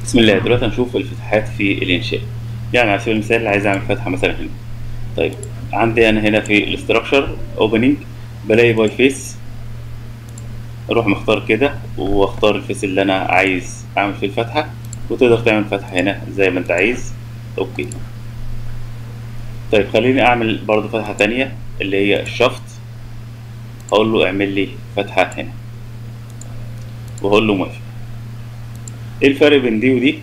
بسم الله دلوقتي هنشوف الفتحات في الانشاء يعني على سبيل المثال عايز اعمل فتحه مثلا هنا طيب عندي انا هنا في الاستراكشر اوبننج بلاقي باي فيس اروح مختار كده واختار الفيس اللي انا عايز اعمل فيه الفتحه وتقدر تعمل فتحه هنا زي ما انت عايز اوكي طيب خليني اعمل برضو فتحه تانية اللي هي الشفط اقول له اعمل لي فتحه هنا واقول له موافق ايه الفرق بين دي ودي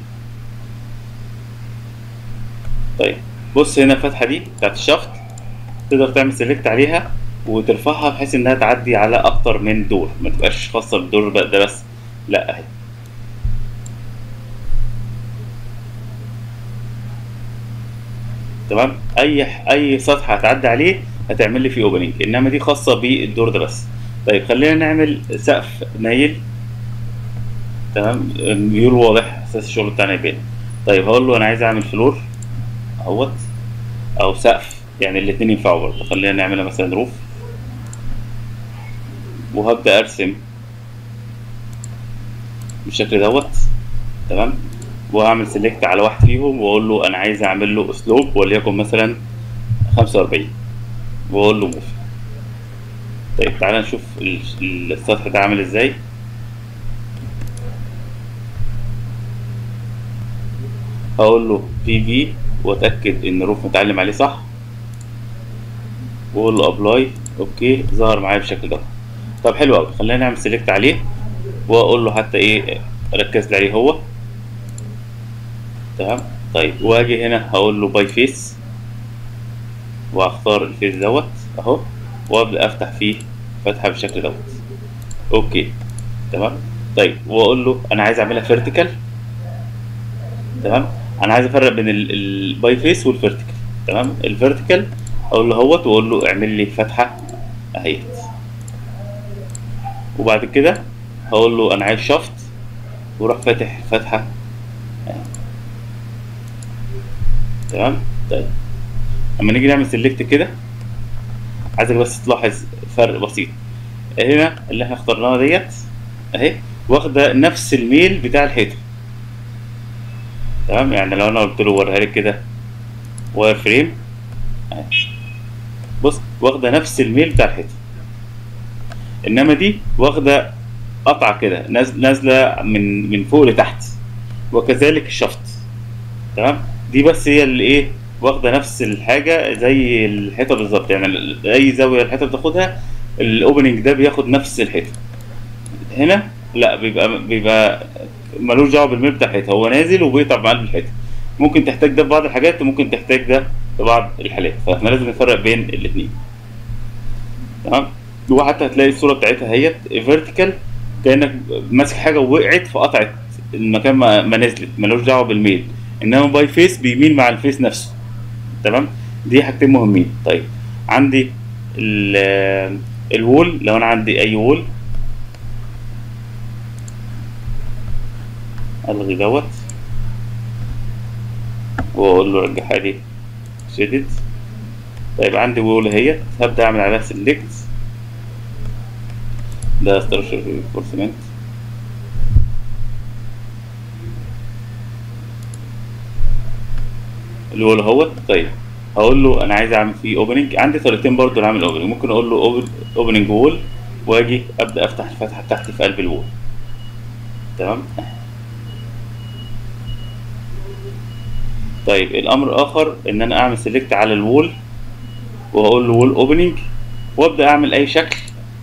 طيب بص هنا الفتحه دي بتاعت الشفط تقدر تعمل سيلكت عليها وترفعها بحيث انها تعدي على اكتر من دور ما تبقاش خاصه بالدور ده بس لا اهي تمام اي اي سطح هتعدي عليه هتعمل لي فيه اوبننج انما دي خاصه بالدور ده بس طيب خلينا نعمل سقف مايل تمام ميول واضح اساس الشغل بتاعنا يبان طيب هقول له انا عايز اعمل فلور اهوت او سقف يعني الاتنين ينفعوا برضه خلينا نعملها مثلا روف وهبدا ارسم بالشكل دوت تمام وهعمل سيلكت على واحد فيهم واقول له انا عايز اعمل له اسلوب وليكن مثلا 45 واقول له موف طيب تعالى نشوف السطح ده عامل ازاي هقول له في في واتاكد ان الروف متعلم عليه صح واقول له ابلاي اوكي ظهر معايا بالشكل ده طب حلو قوي خلينا نعمل سيلكت عليه واقول له حتى ايه ركز لي عليه هو تمام طيب واجي هنا هقول له باي فيس وهختار الفيس دوت اهو وابدا افتح فيه فتحه بالشكل دوت اوكي تمام طيب واقول له انا عايز اعملها فيرتيكال تمام انا عايز افرق بين الباي فيس والفيرتيكال تمام الفيرتيكال اقول له اهوت واقول له اعمل لي فتحه اهيت وبعد كده هقول له انا عايز شفط واروح فاتح فتحه اهي تمام طيب اما نيجي نعمل سيلكت كده عايزك بس تلاحظ فرق بسيط هنا اللي احنا اخترناها ديت اهي واخده نفس الميل بتاع الحيطه تمام يعني لو انا قلت له وريها لي كده واير فريم اهي بص واخده نفس الميل بتاع الحيطه انما دي واخده قطعه كده نازله من من فوق لتحت وكذلك الشفط تمام دي بس هي اللي ايه واخده نفس الحاجه زي الحيطه بالظبط يعني اي زاويه الحيطه بتاخدها الاوبننج ده بياخد نفس الحيطه هنا لا بيبقى بيبقى ملوش دعوه بالميل بتاع الحيطه هو نازل وبيقطع في قلب الحيطه ممكن تحتاج ده في بعض الحاجات وممكن تحتاج ده في بعض الحالات فاحنا لازم نفرق بين الاثنين تمام وحتى هتلاقي الصوره بتاعتها اهيت فيرتيكال كانك ماسك حاجه ووقعت فقطعت المكان ما, ما نزلت ملوش دعوه بالميل انما باي فيس بيميل مع الفيس نفسه تمام دي حاجتين مهمين طيب عندي الوول لو انا عندي اي وول الغي دوت واقول له رجعها لي شدد طيب عندي وول اهيت هبدا اعمل عليها سيلكت ده ستراكشر رينفورسمنت اللي هو اهوت طيب هقول له انا عايز اعمل فيه اوبننج عندي طريقتين برضو لاعمل اوبننج ممكن اقول له اوبننج وول واجي ابدا افتح الفتحه بتاعتي في قلب الوول تمام طيب الامر الاخر ان انا اعمل سيلكت على الوول وهقول له وول اوبننج وابدا اعمل اي شكل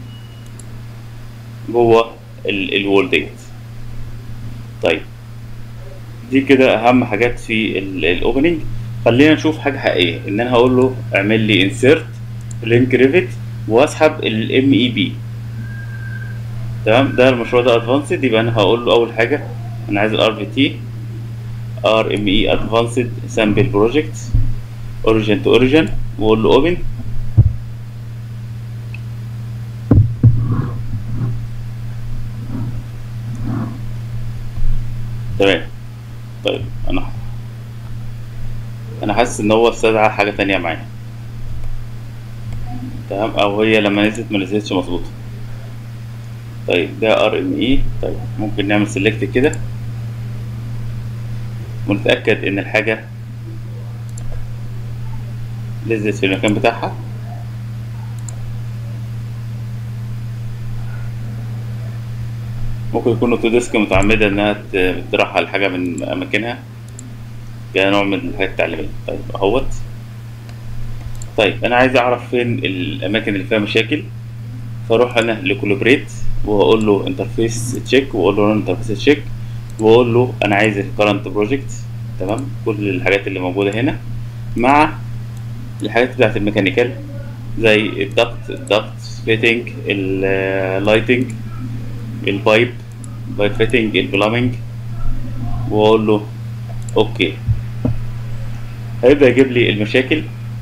جوه الوول ديت طيب دي كده اهم حاجات في الاوبننج خلينا نشوف حاجه حقيقيه ان انا هقول له اعمل لي انسيرت لينك ريفت واسحب الام اي بي تمام ده المشروع ده ادفانسد يبقى انا هقول له اول حاجه انا عايز الار في تي ار ام اي ادفانسد سامبل بروجكت اوريجين تو اوريجين واقول له اوبن تمام طيب انا انا حاسس ان هو استدعى حاجه تانية معايا تمام او هي لما نزلت ما نزلتش مظبوطه طيب ده ار ام اي طيب ممكن نعمل سيلكت كده ونتأكد إن الحاجة نزلت في المكان بتاعها ممكن يكون اوتوديسك متعمدة إنها ت- ترحل الحاجة من أماكنها كنوع من الحاجات التعليمية طيب أهوت طيب أنا عايز أعرف فين الأماكن اللي فيها مشاكل فأروح أنا لكولابريت وأقول له انترفيس تشيك وأقول له انترفيس تشيك وأقول له أنا عايز الكرنت بروجكت تمام كل الحاجات اللي موجودة هنا مع الحاجات بتاعت الميكانيكال زي الضغط الضغط فيتنج اللايتنج البايب بايب فيتنج البلامينج واقول له اوكي هيبدا يجيب لي المشاكل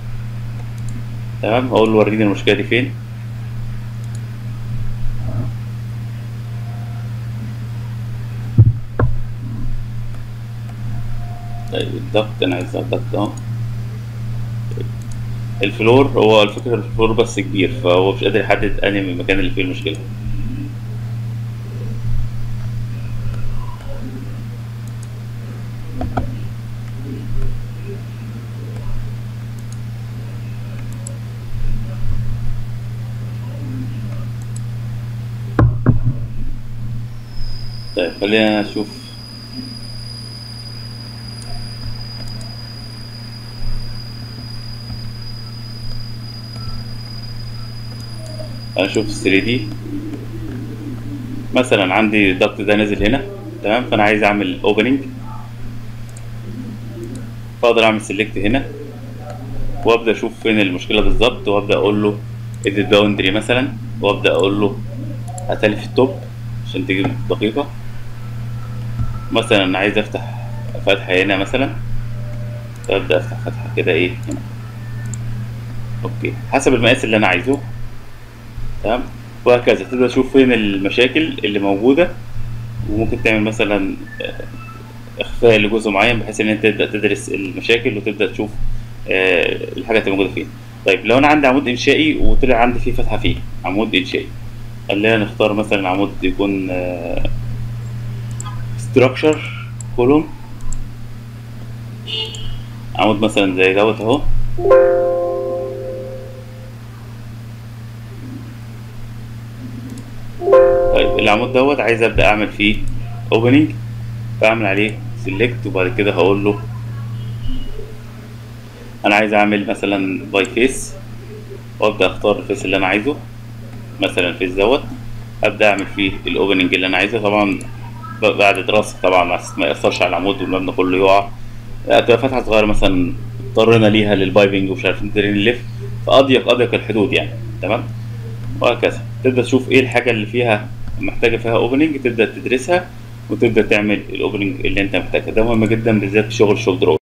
تمام اقول له وريني المشكله دي فين طيب الضغط انا عايز الضغط اهو الفلور هو الفكرة الفلور بس كبير فهو مش قادر يحدد انهي من المكان اللي فيه المشكلة طيب خلينا نشوف اشوف 3 دي مثلا عندي الضغط ده نازل هنا تمام فانا عايز اعمل اوبننج فاقدر اعمل سيلكت هنا وابدا اشوف فين المشكله بالظبط وابدا اقول له اديت باوندري مثلا وابدا اقول له هتالي في التوب عشان تجيب دقيقه مثلا انا عايز افتح فتحه هنا مثلا فابدا افتح فتحه كده ايه هنا اوكي حسب المقاس اللي انا عايزه تمام وهكذا تبدا تشوف فين المشاكل اللي موجوده وممكن تعمل مثلا آه، اخفاء لجزء معين بحيث ان انت تبدا تدرس المشاكل وتبدا تشوف آه، الحاجات اللي موجوده فين طيب لو انا عندي عمود انشائي وطلع عندي فيه فتحه فيه عمود انشائي خلينا نختار مثلا عمود يكون ستراكشر كولوم عمود مثلا زي دوت اهو طيب العمود دوت عايز ابدا اعمل فيه اوبننج فاعمل عليه سيلكت وبعد كده هقول له انا عايز اعمل مثلا باي فيس وابدا اختار الفيس اللي انا عايزه مثلا الفيس دوت ابدا اعمل فيه الاوبننج اللي انا عايزه طبعا ب- بعد دراسه طبعا عشان ما ياثرش على العمود والمبنى كله يقع هتبقى فتحه صغيره مثلا اضطرينا ليها للبايبنج ومش عارفين ندير نلف فاضيق اضيق الحدود يعني تمام وهكذا تبدا تشوف ايه الحاجه اللي فيها محتاجه فيها اوبننج تبدا تدرسها وتبدا تعمل الاوبننج اللي انت محتاجها ده مهم جدا بالذات في شغل شولدر